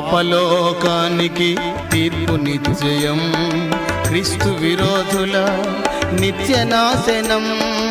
పాపలోకానికి తీర్పు నిశ్చయం క్రీస్తు విరోధుల నిత్య నాశనం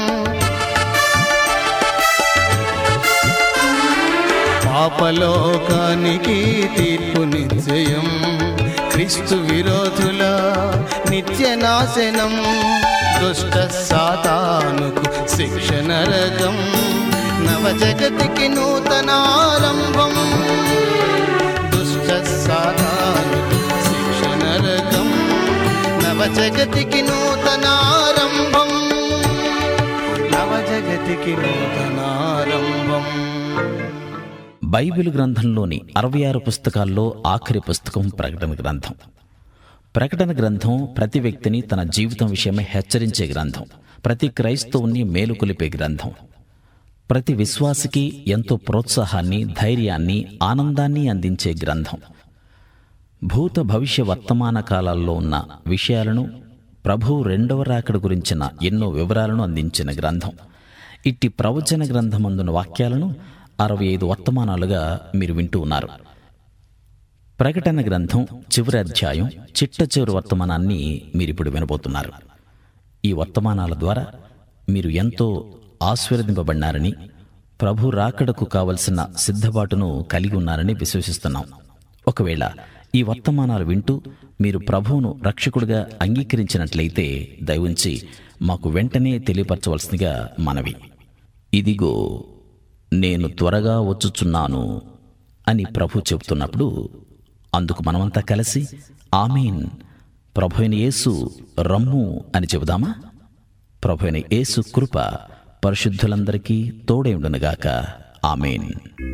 పాపలోకానికి తీర్పు నిశ్చయం క్రీస్తు విరోధుల నిత్య నాశనం దుష్ట సాతానుకు శిక్ష నరకం నవ జగతికి నూతనారంభం దుష్ట సాతానుకు శిక్ష నరకం నవ జగతికి నూతనారంభం నవ జగతికి నూతనారంభం బైబిల్ గ్రంథంలోని అరవై ఆరు పుస్తకాల్లో ఆఖరి పుస్తకం ప్రకటన గ్రంథం ప్రకటన గ్రంథం ప్రతి వ్యక్తిని తన జీవితం విషయమై హెచ్చరించే గ్రంథం ప్రతి క్రైస్తవుని మేలుకొలిపే గ్రంథం ప్రతి విశ్వాసికి ఎంతో ప్రోత్సాహాన్ని ధైర్యాన్ని ఆనందాన్ని అందించే గ్రంథం భూత భవిష్య వర్తమాన కాలాల్లో ఉన్న విషయాలను ప్రభు రెండవ రాకడ గురించిన ఎన్నో వివరాలను అందించిన గ్రంథం ఇట్టి ప్రవచన గ్రంథమందున వాక్యాలను అరవై ఐదు వర్తమానాలుగా మీరు వింటూ ఉన్నారు ప్రకటన గ్రంథం చివరి అధ్యాయం చిట్ట చివరి వర్తమానాన్ని మీరిప్పుడు వినబోతున్నారు ఈ వర్తమానాల ద్వారా మీరు ఎంతో ఆశీర్వదింపబడినారని ప్రభు రాకడకు కావలసిన సిద్ధపాటును కలిగి ఉన్నారని విశ్వసిస్తున్నాం ఒకవేళ ఈ వర్తమానాలు వింటూ మీరు ప్రభువును రక్షకుడిగా అంగీకరించినట్లయితే దయవుంచి మాకు వెంటనే తెలియపరచవలసిందిగా మనవి ఇదిగో నేను త్వరగా వచ్చుచున్నాను అని ప్రభు చెబుతున్నప్పుడు అందుకు మనమంతా కలిసి ఆమీన్ ప్రభు అయిన యేసు రమ్ము అని చెబుదామా ప్రభు అయిన యేసు కృప పరిశుద్ధులందరికీ తోడే ఉండునుగాక ఆమేన్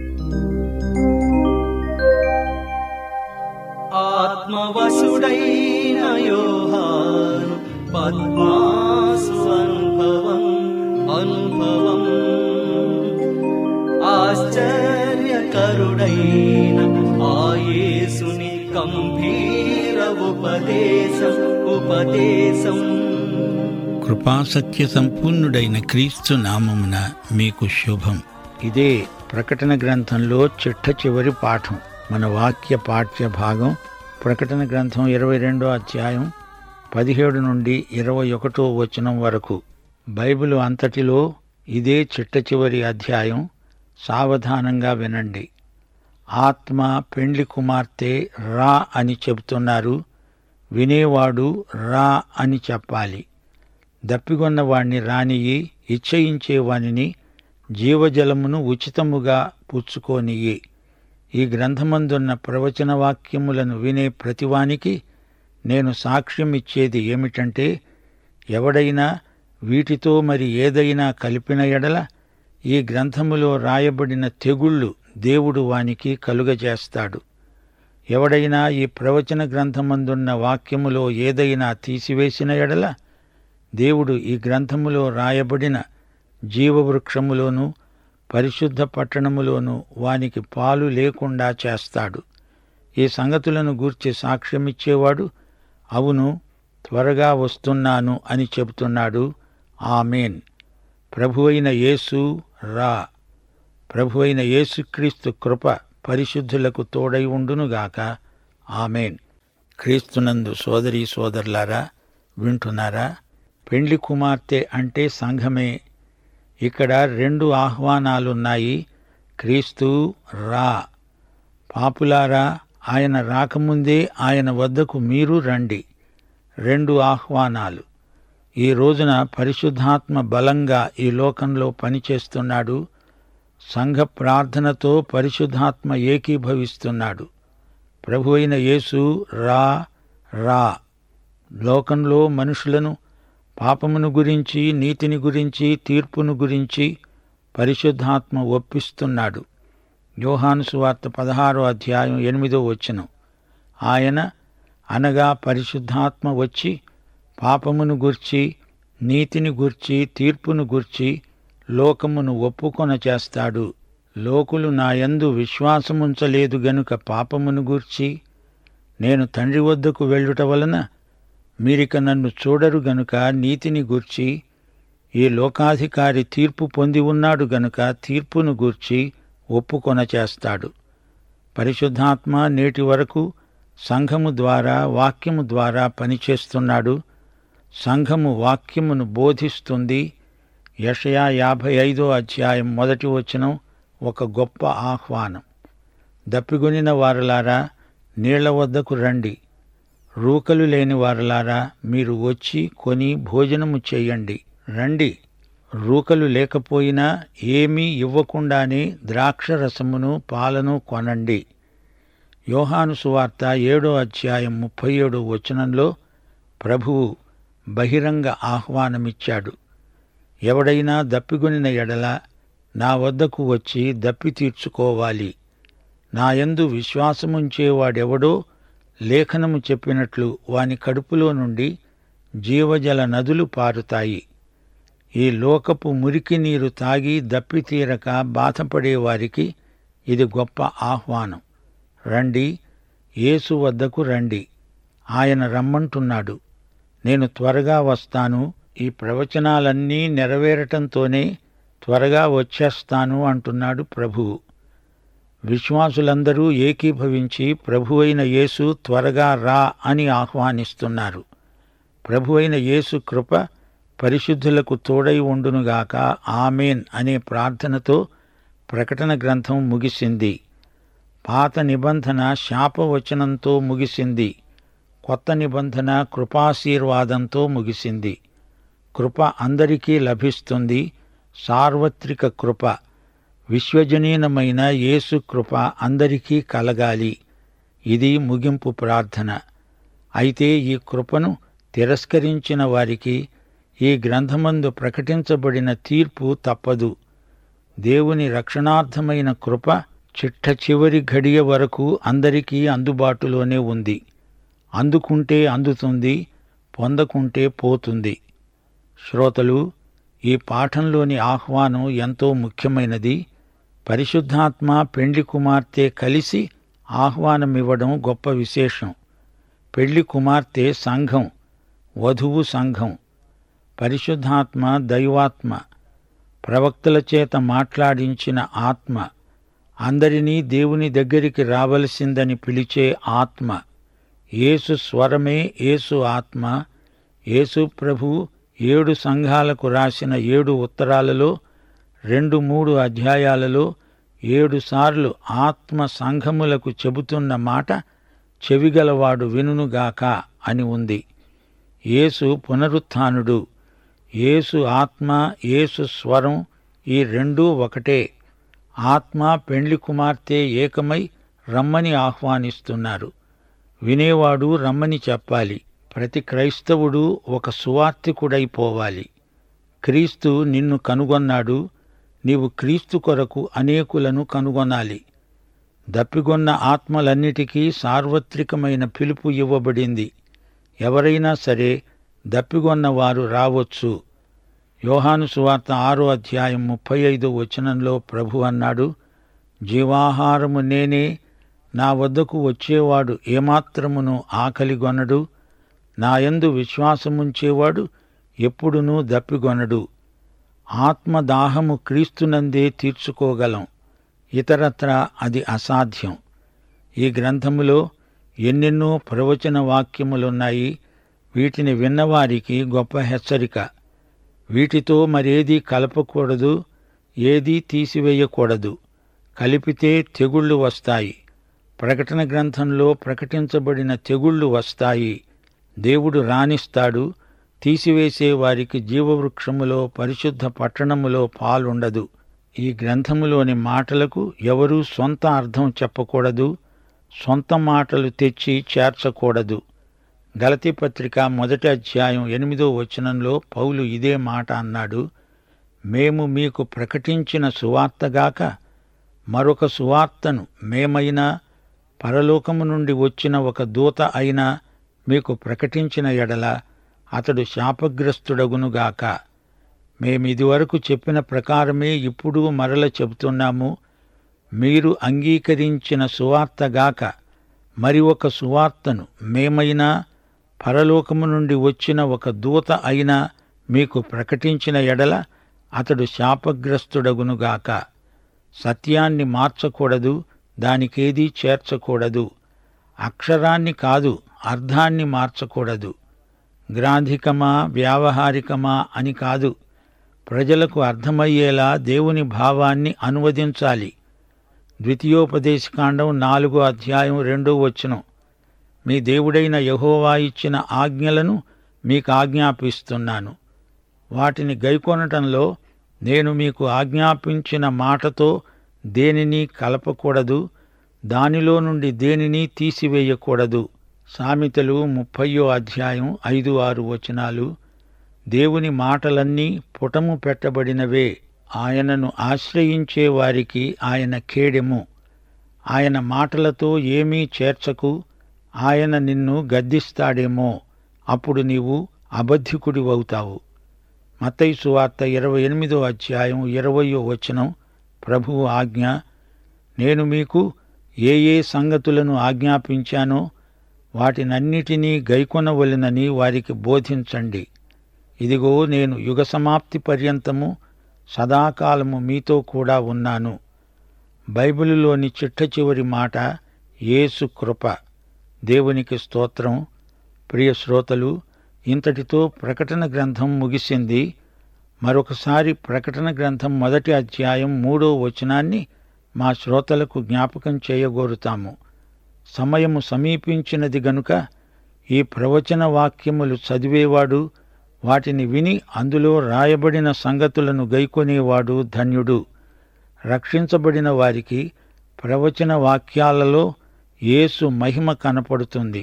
ఆత్మవసుడైన యోహాను పద్మాసు అనుభవం అనుభవం ఆశ్చర్యకరుడైన ఆయేసుని గంభీర ఉపదేశం ఉపదేశం కృపాసత్య సంపూర్ణుడైన క్రీస్తు నామమున మీకు శుభం ఇదే ప్రకటన గ్రంథంలో చిట్ట చివరి పాఠం మన వాక్య పాఠ్య భాగం ప్రకటన గ్రంథం ఇరవై రెండో అధ్యాయం పదిహేడు నుండి ఇరవై ఒకటో వచనం వరకు బైబిల్ అంతటిలో ఇదే చిట్ట చివరి అధ్యాయం సావధానంగా వినండి ఆత్మ పెండ్లి కుమార్తె రా అని చెబుతున్నారు వినేవాడు రా అని చెప్పాలి దప్పిగొన్న వాణ్ణి రానియి ఇచ్చయించే వానిని జీవజలమును ఉచితముగా పుచ్చుకోనియి ఈ గ్రంథమందున్న ప్రవచన వాక్యములను వినే ప్రతివానికి నేను సాక్ష్యం ఇచ్చేది ఏమిటంటే ఎవడైనా వీటితో మరి ఏదైనా కలిపిన ఎడల ఈ గ్రంథములో రాయబడిన తెగుళ్ళు దేవుడు వానికి కలుగజేస్తాడు ఎవడైనా ఈ ప్రవచన గ్రంథమందున్న వాక్యములో ఏదైనా తీసివేసిన ఎడల దేవుడు ఈ గ్రంథములో రాయబడిన జీవవృక్షములోను పరిశుద్ధ పట్టణములోను వానికి పాలు లేకుండా చేస్తాడు ఈ సంగతులను గూర్చి సాక్ష్యమిచ్చేవాడు అవును త్వరగా వస్తున్నాను అని చెబుతున్నాడు ఆమెన్ ప్రభువైన యేసు రా ప్రభువైన యేసుక్రీస్తు కృప పరిశుద్ధులకు తోడై ఉండునుగాక ఆమెన్ క్రీస్తునందు సోదరీ సోదరులారా వింటున్నారా పెండ్లి కుమార్తె అంటే సంఘమే ఇక్కడ రెండు ఆహ్వానాలున్నాయి క్రీస్తు రా పాపులారా ఆయన రాకముందే ఆయన వద్దకు మీరు రండి రెండు ఆహ్వానాలు ఈ రోజున పరిశుద్ధాత్మ బలంగా ఈ లోకంలో పనిచేస్తున్నాడు సంఘ ప్రార్థనతో పరిశుద్ధాత్మ ఏకీభవిస్తున్నాడు ప్రభువైన యేసు రా రా లోకంలో మనుషులను పాపమును గురించి నీతిని గురించి తీర్పును గురించి పరిశుద్ధాత్మ ఒప్పిస్తున్నాడు యోహాను సువార్త పదహారో అధ్యాయం ఎనిమిదో వచనం ఆయన అనగా పరిశుద్ధాత్మ వచ్చి పాపమును గూర్చి నీతిని గూర్చి తీర్పును గూర్చి లోకమును ఒప్పుకొన చేస్తాడు లోకులు నాయందు విశ్వాసముంచలేదు గనుక పాపమును గూర్చి నేను తండ్రి వద్దకు వెళ్ళుట వలన మీరిక నన్ను చూడరు గనుక నీతిని గూర్చి ఈ లోకాధికారి తీర్పు పొంది ఉన్నాడు గనుక తీర్పును గూర్చి ఒప్పుకొన చేస్తాడు పరిశుద్ధాత్మ నేటి వరకు సంఘము ద్వారా వాక్యము ద్వారా పనిచేస్తున్నాడు సంఘము వాక్యమును బోధిస్తుంది యషయా యాభై ఐదో అధ్యాయం మొదటి వచనం ఒక గొప్ప ఆహ్వానం దప్పిగొనిన వారలారా నీళ్ల వద్దకు రండి రూకలు లేని వారలారా మీరు వచ్చి కొని భోజనము చేయండి రండి రూకలు లేకపోయినా ఏమీ ఇవ్వకుండానే ద్రాక్షరసమును పాలను కొనండి యోహాను సువార్త ఏడో అధ్యాయం ముప్పై ఏడో వచనంలో ప్రభువు బహిరంగ ఆహ్వానమిచ్చాడు ఎవడైనా దప్పిగొనిన ఎడల నా వద్దకు వచ్చి దప్పి తీర్చుకోవాలి నాయందు విశ్వాసముంచేవాడెవడో లేఖనము చెప్పినట్లు వాని కడుపులో నుండి జీవజల నదులు పారుతాయి ఈ లోకపు మురికి నీరు తాగి దప్పితీరక బాధపడేవారికి ఇది గొప్ప ఆహ్వానం రండి యేసు వద్దకు రండి ఆయన రమ్మంటున్నాడు నేను త్వరగా వస్తాను ఈ ప్రవచనాలన్నీ నెరవేరటంతోనే త్వరగా వచ్చేస్తాను అంటున్నాడు ప్రభువు విశ్వాసులందరూ ఏకీభవించి ప్రభువైన యేసు త్వరగా రా అని ఆహ్వానిస్తున్నారు ప్రభువైన యేసు కృప పరిశుద్ధులకు తోడై ఉండునుగాక ఆమెన్ అనే ప్రార్థనతో ప్రకటన గ్రంథం ముగిసింది పాత నిబంధన శాపవచనంతో ముగిసింది కొత్త నిబంధన కృపాశీర్వాదంతో ముగిసింది కృప అందరికీ లభిస్తుంది సార్వత్రిక కృప విశ్వజనీనమైన యేసు కృప అందరికీ కలగాలి ఇది ముగింపు ప్రార్థన అయితే ఈ కృపను తిరస్కరించిన వారికి ఈ గ్రంథమందు ప్రకటించబడిన తీర్పు తప్పదు దేవుని రక్షణార్థమైన కృప చిట్ట చివరి ఘడియ వరకు అందరికీ అందుబాటులోనే ఉంది అందుకుంటే అందుతుంది పొందకుంటే పోతుంది శ్రోతలు ఈ పాఠంలోని ఆహ్వానం ఎంతో ముఖ్యమైనది పరిశుద్ధాత్మ పెండ్లి కుమార్తె కలిసి ఆహ్వానమివ్వడం గొప్ప విశేషం పెళ్లి కుమార్తె సంఘం వధువు సంఘం పరిశుద్ధాత్మ దైవాత్మ ప్రవక్తల చేత మాట్లాడించిన ఆత్మ అందరినీ దేవుని దగ్గరికి రావలసిందని పిలిచే ఆత్మ యేసు స్వరమే యేసు ఆత్మ యేసు ప్రభు ఏడు సంఘాలకు రాసిన ఏడు ఉత్తరాలలో రెండు మూడు అధ్యాయాలలో ఏడుసార్లు ఆత్మ సంఘములకు చెబుతున్న మాట చెవిగలవాడు వినుగాక అని ఉంది యేసు పునరుత్థానుడు యేసు ఆత్మ యేసు స్వరం ఈ రెండూ ఒకటే ఆత్మ పెండ్లి కుమార్తె ఏకమై రమ్మని ఆహ్వానిస్తున్నారు వినేవాడు రమ్మని చెప్పాలి ప్రతి క్రైస్తవుడు ఒక సువార్తికుడైపోవాలి క్రీస్తు నిన్ను కనుగొన్నాడు నీవు క్రీస్తు కొరకు అనేకులను కనుగొనాలి దప్పిగొన్న ఆత్మలన్నిటికీ సార్వత్రికమైన పిలుపు ఇవ్వబడింది ఎవరైనా సరే దప్పిగొన్న వారు రావచ్చు యోహాను సువార్త ఆరో అధ్యాయం ముప్పై ఐదో వచనంలో ప్రభు అన్నాడు జీవాహారము నేనే నా వద్దకు వచ్చేవాడు ఏమాత్రమును ఆకలిగొనడు నాయందు విశ్వాసముంచేవాడు ఎప్పుడునూ దప్పిగొనడు ఆత్మదాహము క్రీస్తునందే తీర్చుకోగలం ఇతరత్ర అది అసాధ్యం ఈ గ్రంథములో ఎన్నెన్నో ప్రవచన వాక్యములున్నాయి వీటిని విన్నవారికి గొప్ప హెచ్చరిక వీటితో మరేదీ కలపకూడదు ఏదీ తీసివేయకూడదు కలిపితే తెగుళ్ళు వస్తాయి ప్రకటన గ్రంథంలో ప్రకటించబడిన తెగుళ్ళు వస్తాయి దేవుడు రాణిస్తాడు తీసివేసే వారికి జీవవృక్షములో పరిశుద్ధ పట్టణములో పాలుండదు ఈ గ్రంథములోని మాటలకు ఎవరూ సొంత అర్థం చెప్పకూడదు సొంత మాటలు తెచ్చి చేర్చకూడదు గలతీ పత్రిక మొదటి అధ్యాయం ఎనిమిదో వచనంలో పౌలు ఇదే మాట అన్నాడు మేము మీకు ప్రకటించిన సువార్తగాక మరొక సువార్తను మేమైనా పరలోకము నుండి వచ్చిన ఒక దూత అయినా మీకు ప్రకటించిన ఎడల అతడు శాపగ్రస్తుడగునుగాక మేమిదివరకు చెప్పిన ప్రకారమే ఇప్పుడు మరల చెబుతున్నాము మీరు అంగీకరించిన సువార్తగాక మరి ఒక సువార్తను మేమైనా పరలోకము నుండి వచ్చిన ఒక దూత అయినా మీకు ప్రకటించిన ఎడల అతడు శాపగ్రస్తుడగునుగాక సత్యాన్ని మార్చకూడదు దానికేదీ చేర్చకూడదు అక్షరాన్ని కాదు అర్థాన్ని మార్చకూడదు గ్రాంధికమా వ్యావహారికమా అని కాదు ప్రజలకు అర్థమయ్యేలా దేవుని భావాన్ని అనువదించాలి ద్వితీయోపదేశకాండం నాలుగో అధ్యాయం రెండో వచనం మీ దేవుడైన యహోవా ఇచ్చిన ఆజ్ఞలను మీకు ఆజ్ఞాపిస్తున్నాను వాటిని గైకొనటంలో నేను మీకు ఆజ్ఞాపించిన మాటతో దేనిని కలపకూడదు దానిలో నుండి దేనిని తీసివేయకూడదు సామెతలు ముప్పయో అధ్యాయం ఐదు ఆరు వచనాలు దేవుని మాటలన్నీ పుటము పెట్టబడినవే ఆయనను ఆశ్రయించే వారికి ఆయన కేడెము ఆయన మాటలతో ఏమీ చేర్చకు ఆయన నిన్ను గద్దిస్తాడేమో అప్పుడు నీవు అబద్ధికుడివవుతావు మత్తయి సువార్త ఇరవై ఎనిమిదో అధ్యాయం ఇరవయో వచనం ప్రభువు ఆజ్ఞ నేను మీకు ఏ ఏ సంగతులను ఆజ్ఞాపించానో వాటినన్నిటినీ గైకొనవలెనని వారికి బోధించండి ఇదిగో నేను యుగ సమాప్తి పర్యంతము సదాకాలము మీతో కూడా ఉన్నాను బైబిలులోని చిట్ట చివరి మాట యేసు కృప దేవునికి స్తోత్రం ప్రియ శ్రోతలు ఇంతటితో ప్రకటన గ్రంథం ముగిసింది మరొకసారి ప్రకటన గ్రంథం మొదటి అధ్యాయం మూడో వచనాన్ని మా శ్రోతలకు జ్ఞాపకం చేయగోరుతాము సమయము సమీపించినది గనుక ఈ ప్రవచన వాక్యములు చదివేవాడు వాటిని విని అందులో రాయబడిన సంగతులను గైకొనేవాడు ధన్యుడు రక్షించబడిన వారికి ప్రవచన వాక్యాలలో యేసు మహిమ కనపడుతుంది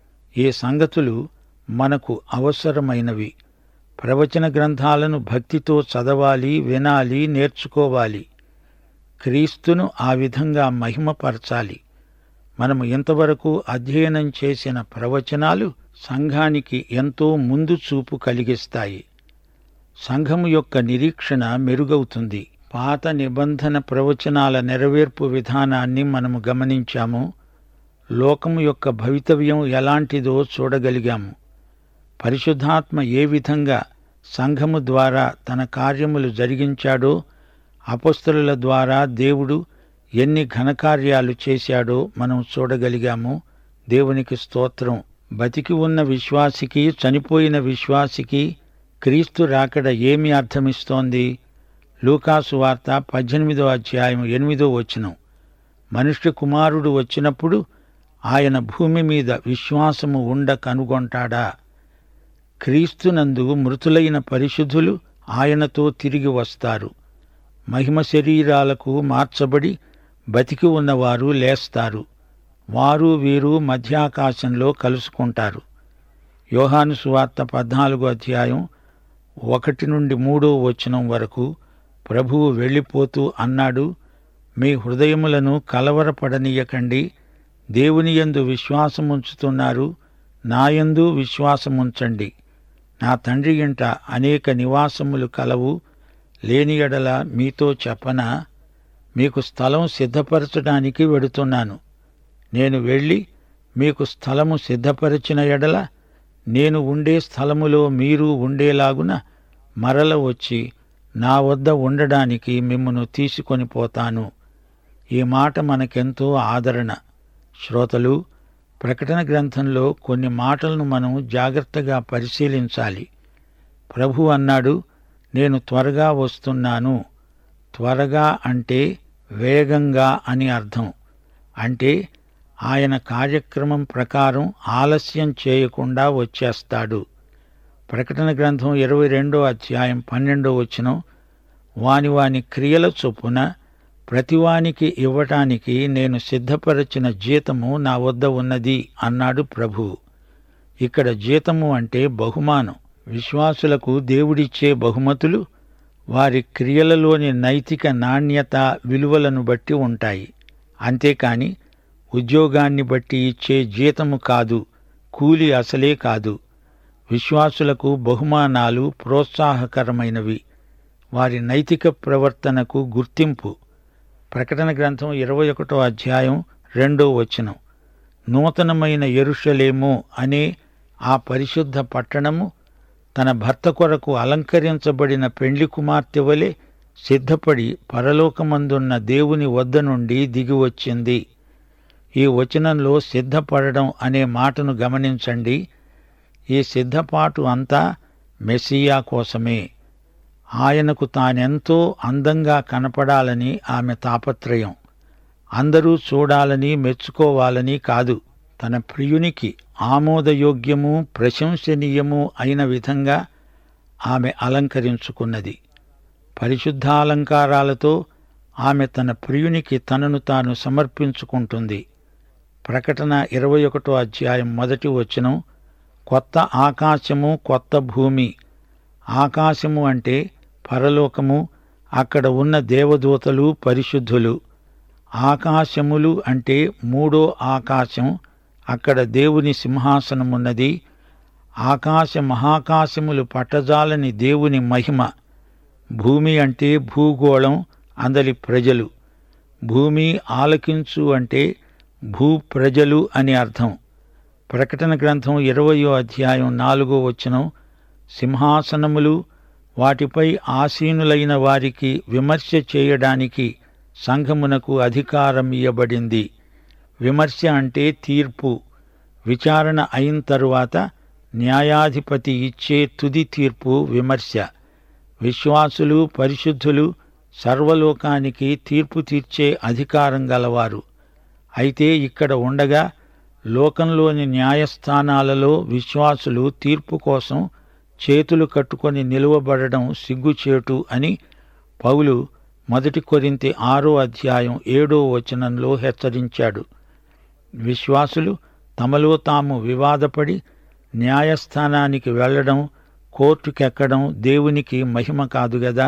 ఈ సంగతులు మనకు అవసరమైనవి ప్రవచన గ్రంథాలను భక్తితో చదవాలి వినాలి నేర్చుకోవాలి క్రీస్తును ఆ విధంగా మహిమపరచాలి మనము ఇంతవరకు అధ్యయనం చేసిన ప్రవచనాలు సంఘానికి ఎంతో ముందు చూపు కలిగిస్తాయి సంఘము యొక్క నిరీక్షణ మెరుగవుతుంది పాత నిబంధన ప్రవచనాల నెరవేర్పు విధానాన్ని మనము గమనించాము లోకము యొక్క భవితవ్యం ఎలాంటిదో చూడగలిగాము పరిశుద్ధాత్మ ఏ విధంగా సంఘము ద్వారా తన కార్యములు జరిగించాడో అపస్తుల ద్వారా దేవుడు ఎన్ని ఘనకార్యాలు చేశాడో మనం చూడగలిగాము దేవునికి స్తోత్రం బతికి ఉన్న విశ్వాసికి చనిపోయిన విశ్వాసికి క్రీస్తు రాకడ ఏమి అర్థమిస్తోంది లూకాసు వార్త పద్దెనిమిదో అధ్యాయం ఎనిమిదో వచనం మనుష్య కుమారుడు వచ్చినప్పుడు ఆయన భూమి మీద విశ్వాసము ఉండ కనుగొంటాడా క్రీస్తునందు మృతులైన పరిశుద్ధులు ఆయనతో తిరిగి వస్తారు మహిమ శరీరాలకు మార్చబడి బతికి ఉన్నవారు లేస్తారు వారు వీరు మధ్యాకాశంలో కలుసుకుంటారు యోహాను సువార్త పద్నాలుగో అధ్యాయం ఒకటి నుండి మూడో వచనం వరకు ప్రభువు వెళ్ళిపోతూ అన్నాడు మీ హృదయములను కలవరపడనీయకండి దేవుని యందు విశ్వాసముంచుతున్నారు నాయందు విశ్వాసముంచండి నా తండ్రి ఇంట అనేక నివాసములు కలవు లేని ఎడల మీతో చెప్పనా మీకు స్థలం సిద్ధపరచడానికి వెడుతున్నాను నేను వెళ్ళి మీకు స్థలము సిద్ధపరిచిన ఎడల నేను ఉండే స్థలములో మీరు ఉండేలాగున మరల వచ్చి నా వద్ద ఉండడానికి మిమ్మను తీసుకొని పోతాను ఈ మాట మనకెంతో ఆదరణ శ్రోతలు ప్రకటన గ్రంథంలో కొన్ని మాటలను మనం జాగ్రత్తగా పరిశీలించాలి ప్రభు అన్నాడు నేను త్వరగా వస్తున్నాను త్వరగా అంటే వేగంగా అని అర్థం అంటే ఆయన కార్యక్రమం ప్రకారం ఆలస్యం చేయకుండా వచ్చేస్తాడు ప్రకటన గ్రంథం ఇరవై రెండో అధ్యాయం పన్నెండో వచనం వాని వాని క్రియల చొప్పున ప్రతివానికి ఇవ్వటానికి నేను సిద్ధపరచిన జీతము నా వద్ద ఉన్నది అన్నాడు ప్రభువు ఇక్కడ జీతము అంటే బహుమానం విశ్వాసులకు దేవుడిచ్చే బహుమతులు వారి క్రియలలోని నైతిక నాణ్యత విలువలను బట్టి ఉంటాయి అంతేకాని ఉద్యోగాన్ని బట్టి ఇచ్చే జీతము కాదు కూలి అసలే కాదు విశ్వాసులకు బహుమానాలు ప్రోత్సాహకరమైనవి వారి నైతిక ప్రవర్తనకు గుర్తింపు ప్రకటన గ్రంథం ఇరవై ఒకటో అధ్యాయం రెండో వచనం నూతనమైన ఎరుషలేము అనే ఆ పరిశుద్ధ పట్టణము తన భర్త కొరకు అలంకరించబడిన పెండ్లి కుమార్తె వలె సిద్ధపడి పరలోకమందున్న దేవుని వద్ద నుండి దిగివచ్చింది ఈ వచనంలో సిద్ధపడడం అనే మాటను గమనించండి ఈ సిద్ధపాటు అంతా మెస్సియా కోసమే ఆయనకు తానెంతో అందంగా కనపడాలని ఆమె తాపత్రయం అందరూ చూడాలని మెచ్చుకోవాలని కాదు తన ప్రియునికి ఆమోదయోగ్యము ప్రశంసనీయము అయిన విధంగా ఆమె అలంకరించుకున్నది పరిశుద్ధాలంకారాలతో ఆమె తన ప్రియునికి తనను తాను సమర్పించుకుంటుంది ప్రకటన ఇరవై ఒకటో అధ్యాయం మొదటి వచనం కొత్త ఆకాశము కొత్త భూమి ఆకాశము అంటే పరలోకము అక్కడ ఉన్న దేవదూతలు పరిశుద్ధులు ఆకాశములు అంటే మూడో ఆకాశం అక్కడ దేవుని సింహాసనమున్నది ఆకాశ మహాకాశములు పట్టజాలని దేవుని మహిమ భూమి అంటే భూగోళం అందలి ప్రజలు భూమి ఆలకించు అంటే భూ ప్రజలు అని అర్థం ప్రకటన గ్రంథం ఇరవయో అధ్యాయం నాలుగో వచనం సింహాసనములు వాటిపై ఆసీనులైన వారికి విమర్శ చేయడానికి సంఘమునకు అధికారం ఇయ్యబడింది విమర్శ అంటే తీర్పు విచారణ అయిన తరువాత న్యాయాధిపతి ఇచ్చే తుది తీర్పు విమర్శ విశ్వాసులు పరిశుద్ధులు సర్వలోకానికి తీర్పు తీర్చే అధికారం గలవారు అయితే ఇక్కడ ఉండగా లోకంలోని న్యాయస్థానాలలో విశ్వాసులు తీర్పు కోసం చేతులు కట్టుకొని నిలువబడడం సిగ్గుచేటు అని పౌలు మొదటి కొరింతి ఆరో అధ్యాయం ఏడో వచనంలో హెచ్చరించాడు విశ్వాసులు తమలో తాము వివాదపడి న్యాయస్థానానికి వెళ్లడం కోర్టుకెక్కడం దేవునికి మహిమ కాదు గదా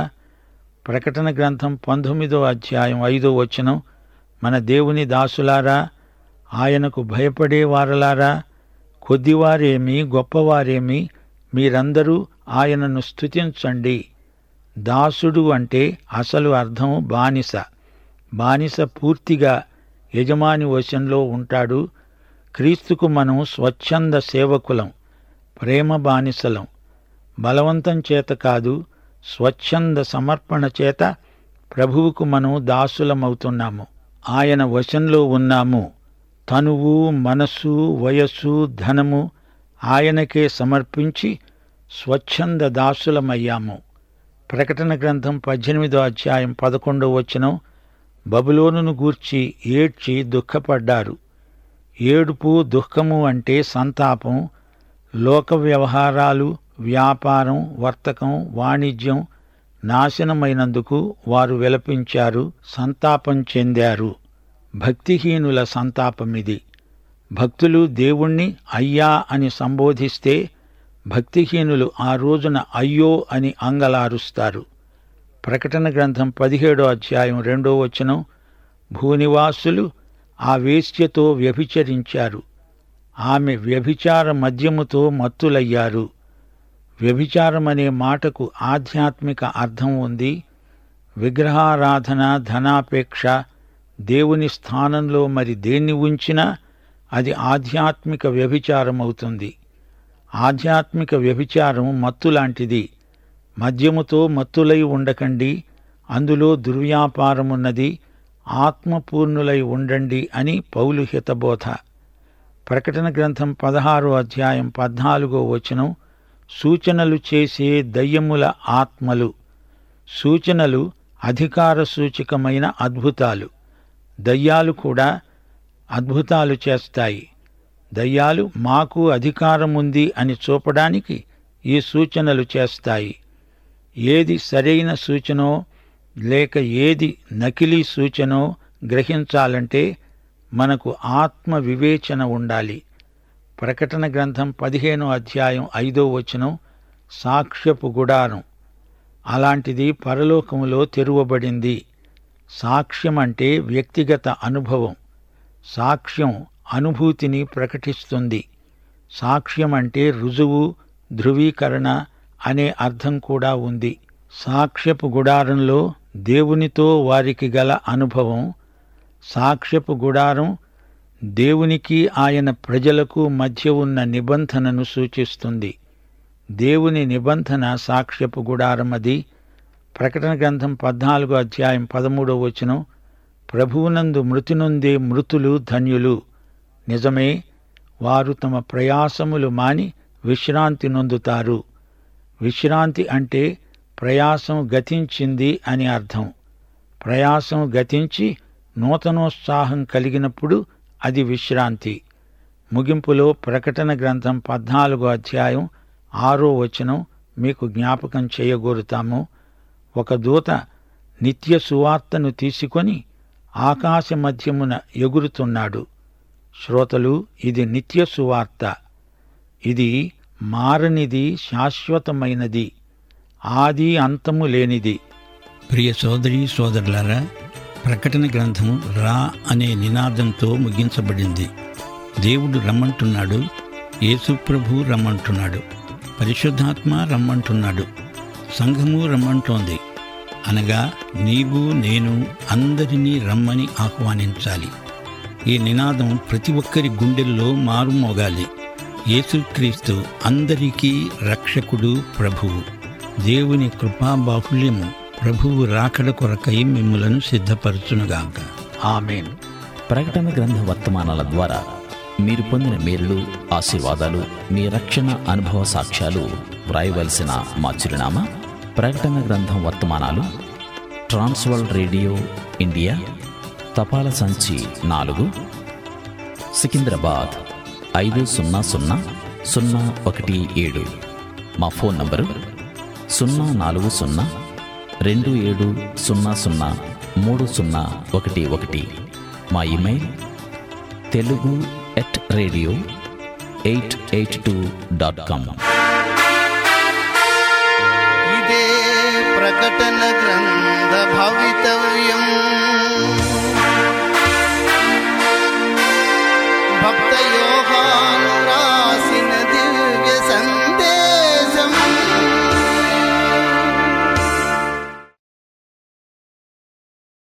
ప్రకటన గ్రంథం పంతొమ్మిదో అధ్యాయం ఐదో వచనం మన దేవుని దాసులారా ఆయనకు భయపడేవారలారా కొద్దివారేమి గొప్పవారేమి మీరందరూ ఆయనను స్తుతించండి దాసుడు అంటే అసలు అర్థం బానిస బానిస పూర్తిగా యజమాని వశంలో ఉంటాడు క్రీస్తుకు మనం స్వచ్ఛంద సేవకులం ప్రేమ బానిసలం బలవంతం చేత కాదు స్వచ్ఛంద సమర్పణ చేత ప్రభువుకు మనం దాసులమవుతున్నాము ఆయన వశంలో ఉన్నాము తనువు మనస్సు వయస్సు ధనము ఆయనకే సమర్పించి స్వచ్ఛంద దాసులమయ్యాము ప్రకటన గ్రంథం పద్దెనిమిదో అధ్యాయం పదకొండో వచనం బబులోనును గూర్చి ఏడ్చి దుఃఖపడ్డారు ఏడుపు దుఃఖము అంటే సంతాపం లోక వ్యవహారాలు వ్యాపారం వర్తకం వాణిజ్యం నాశనమైనందుకు వారు విలపించారు సంతాపం చెందారు భక్తిహీనుల సంతాపమిది భక్తులు దేవుణ్ణి అయ్యా అని సంబోధిస్తే భక్తిహీనులు ఆ రోజున అయ్యో అని అంగలారుస్తారు ప్రకటన గ్రంథం పదిహేడో అధ్యాయం రెండో వచనం భూనివాసులు ఆ వేశ్యతో వ్యభిచరించారు ఆమె వ్యభిచార మద్యముతో మత్తులయ్యారు వ్యభిచారం అనే మాటకు ఆధ్యాత్మిక అర్థం ఉంది విగ్రహారాధన ధనాపేక్ష దేవుని స్థానంలో మరి దేన్ని ఉంచినా అది ఆధ్యాత్మిక వ్యభిచారం అవుతుంది ఆధ్యాత్మిక వ్యభిచారం మత్తు లాంటిది మద్యముతో మత్తులై ఉండకండి అందులో దుర్వ్యాపారమున్నది ఆత్మపూర్ణులై ఉండండి అని పౌలు హితబోధ ప్రకటన గ్రంథం పదహారో అధ్యాయం పద్నాలుగో వచనం సూచనలు చేసే దయ్యముల ఆత్మలు సూచనలు అధికార సూచకమైన అద్భుతాలు దయ్యాలు కూడా అద్భుతాలు చేస్తాయి దయ్యాలు మాకు అధికారం ఉంది అని చూపడానికి ఈ సూచనలు చేస్తాయి ఏది సరైన సూచనో లేక ఏది నకిలీ సూచనో గ్రహించాలంటే మనకు ఆత్మ వివేచన ఉండాలి ప్రకటన గ్రంథం పదిహేనో అధ్యాయం ఐదో వచనం సాక్ష్యపు గుడారం అలాంటిది పరలోకములో తెరువబడింది సాక్ష్యం అంటే వ్యక్తిగత అనుభవం సాక్ష్యం అనుభూతిని ప్రకటిస్తుంది సాక్ష్యం అంటే రుజువు ధృవీకరణ అనే అర్థం కూడా ఉంది సాక్ష్యపు గుడారంలో దేవునితో వారికి గల అనుభవం సాక్ష్యపు గుడారం దేవునికి ఆయన ప్రజలకు మధ్య ఉన్న నిబంధనను సూచిస్తుంది దేవుని నిబంధన సాక్ష్యపు గుడారం అది ప్రకటన గ్రంథం పద్నాలుగో అధ్యాయం పదమూడో వచనం ప్రభువునందు మృతి నొందే మృతులు ధన్యులు నిజమే వారు తమ ప్రయాసములు మాని విశ్రాంతి నొందుతారు విశ్రాంతి అంటే ప్రయాసం గతించింది అని అర్థం ప్రయాసం గతించి నూతనోత్సాహం కలిగినప్పుడు అది విశ్రాంతి ముగింపులో ప్రకటన గ్రంథం పద్నాలుగో అధ్యాయం ఆరో వచనం మీకు జ్ఞాపకం చేయగోరుతాము ఒక దూత నిత్య సువార్తను తీసుకొని ఆకాశ మధ్యమున ఎగురుతున్నాడు శ్రోతలు ఇది నిత్య సువార్త ఇది మారనిది శాశ్వతమైనది ఆది అంతము లేనిది ప్రియ సోదరి సోదరులారా ప్రకటన గ్రంథం రా అనే నినాదంతో ముగించబడింది దేవుడు రమ్మంటున్నాడు యేసుప్రభు రమ్మంటున్నాడు పరిశుద్ధాత్మ రమ్మంటున్నాడు సంఘము రమ్మంటోంది అనగా నీవు నేను అందరినీ రమ్మని ఆహ్వానించాలి ఈ నినాదం ప్రతి ఒక్కరి గుండెల్లో మారుమోగాలి యేసుక్రీస్తు అందరికీ రక్షకుడు ప్రభువు దేవుని కృపా బాహుళ్యము ప్రభువు రాకడ కొరకై మిమ్ములను సిద్ధపరచునుగాక ఆమెన్ ప్రకటన గ్రంథ వర్తమానాల ద్వారా మీరు పొందిన మేలులు ఆశీర్వాదాలు మీ రక్షణ అనుభవ సాక్ష్యాలు వ్రాయవలసిన మా చిరునామా ప్రకటన గ్రంథం వర్తమానాలు ట్రాన్స్వల్ రేడియో ఇండియా తపాల సంచి నాలుగు సికింద్రాబాద్ ఐదు సున్నా సున్నా సున్నా ఒకటి ఏడు మా ఫోన్ నంబరు సున్నా నాలుగు సున్నా రెండు ఏడు సున్నా సున్నా మూడు సున్నా ఒకటి ఒకటి మా email Telugu at radio eight eight two dot com